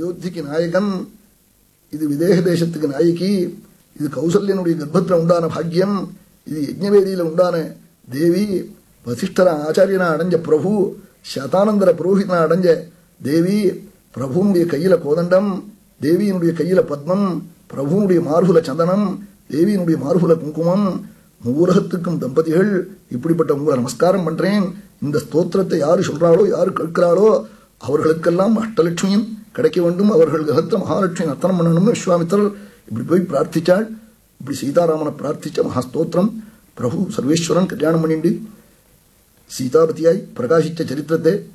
அயோத்திக்கு நாயகன் இது விதேக தேசத்துக்கு நாயகி இது கௌசல்யனுடைய கர்ப்பத்தில் உண்டான பாக்கியம் இது யஜ்ஞவேதியில உண்டான தேவி வசிஷ்டர ஆச்சாரியனா அடைஞ்ச பிரபு சதானந்தர புரோஹிதனா அடைஞ்ச தேவி பிரபுனுடைய கையில கோதண்டம் தேவியினுடைய கையில பத்மம் பிரபுனுடைய மார்புல சந்தனம் தேவியினுடைய மார்புல குங்குமம் மூலகத்துக்கும் தம்பதிகள் இப்படிப்பட்ட உங்களை நமஸ்காரம் பண்றேன் இந்த ஸ்தோத்திரத்தை யாரு சொல்றாளோ யாரு கேட்கிறாளோ அவர்களுக்கெல்லாம் அஷ்டலட்சுமியும் கிடைக்க வேண்டும் அவர்கள் கிரகத்தில் மகாலட்சுமி நர்த்தனம் பண்ணணும்னு விஸ்வாமித்திரர் இப்படி போய் பிரார்த்திச்சாள் இப்படி சீதாராமனை பிரார்த்திச்ச மகாஸ்தோத்திரம் பிரபு சர்வேஸ்வரன் கல்யாணம் பண்ணிண்டு சீதாபதியாய் பிரகாசித்த சரித்திரத்தை